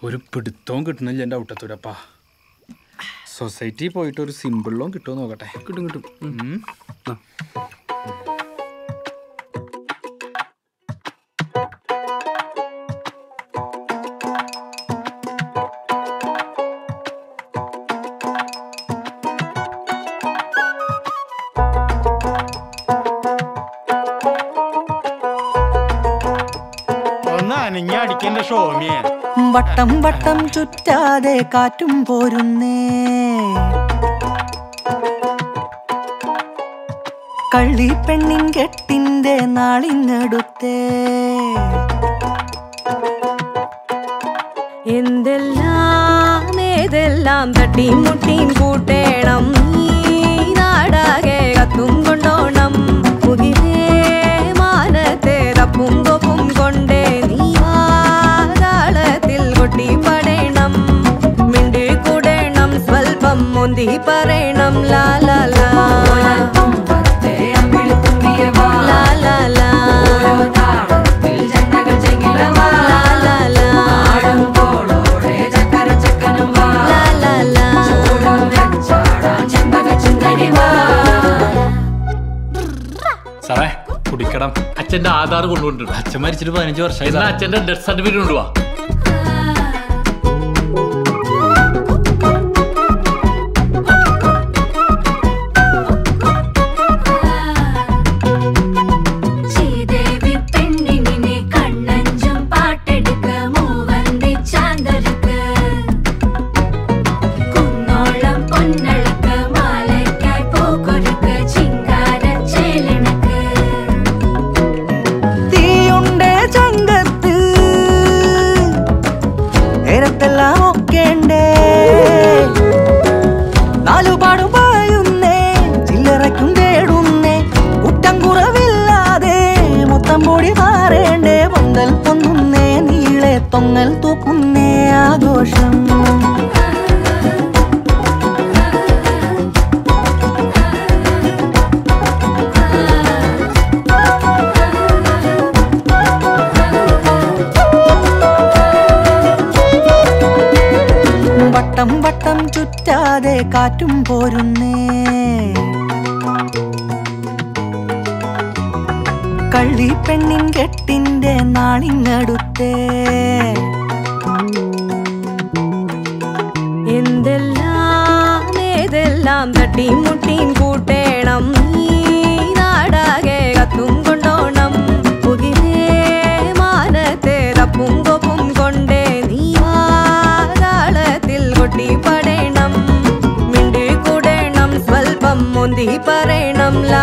ഒരു പിടുത്തവും കിട്ടണില്ല എൻ്റെ ഔട്ടത്തൂരപ്പാ സൊസൈറ്റി പോയിട്ട് ഒരു സിമ്പിളും കിട്ടുമോ നോക്കട്ടെ കിട്ടും കിട്ടും ഉം. ഉം. ആ. ഒന്ന് അനങ്ങി അടിക്കേണ്ട ഷോമിയെ വട്ടം വട്ടം ചുറ്റാതെ കാറ്റും പോരുന്നേ കള്ളി പെണ്ണിൻ കെട്ടിന്റെ നാളിങ്ങടുത്തേ എന്തെല്ലാം ഏതെല്ലാം തട്ടിയും മുട്ടിയും കൂട്ടേണം നീ നാടാകെ കത്തും കൊണ്ടോണം മുകിലേ മാനത്തെ തപ്പും കൊപ്പും കൊണ്ടേ നീ വാതാളത്തിൽ കൊട്ടി പടയണം മിണ്ടി കൂടേണം സ്വൽപ്പം മുന്തി പറയണം ലാ ലാ ലാ ലാ ലാ ലാ ലാ ലാ ലാ ലാ ലാ ലാ സാറേ കുടിക്കണം അച്ഛന്റെ ആധാർ കൊണ്ടുകൊണ്ടിട്ടുണ്ട് അച്ഛൻ മരിച്ചിട്ട് പതിനഞ്ച് വർഷമായി എന്നാ സാറേ. അച്ഛന്റെ ഡെത്ത് സർട്ടിഫിക്കറ്റ് കൊണ്ടുപോവാ ശ്രീദേവി പെണ്ണിനെ കണ്ണഞ്ചും പാട്ടെടുക്ക മൂവന്തി ചാന്തരുക്ക് കുന്നോളം പൊന്നളക്ക് മാലയ്ക്കായി പൂക്കൊരുക്ക് ചിങ്കാര ചേലണക്ക് തീയുണ്ടേ ചങ്കത്ത് നേരത്തെല്ലാം ഒക്കേണ്ടേ നാലുപാടും പായുന്നേ ചില്ലറയ്ക്കും തേടുന്നേ കുറ്റം കുറവില്ലാതെ മൊത്തം പൊടി മാറേണ്ടേ പന്തൽ പൊന്നുന്നേ നീളെ തൊങ്ങൽ തൂക്കുന്നേ ആഘോഷം വട്ടം വട്ടം ചുറ്റാതെ കാറ്റും പോരുന്നേ കള്ളി പെണ്ണിൻ കെട്ടിന്റെ നാളിങ്ങടുത്തേ എന്തെല്ലാം ഏതെല്ലാം തട്ടിയും മുട്ടിയും കൂട്ടേണം നീ നാടാകെ കത്തും കൊണ്ടോണം മുകിലേ മാനത്തെ തപ്പും കൊപ്പും കൊണ്ടേ നീ വാതാളത്തിൽ കൊട്ടി പടയണം മിണ്ടി കൂടേണം സ്വൽപ്പം മുന്തി പറയണം ലാ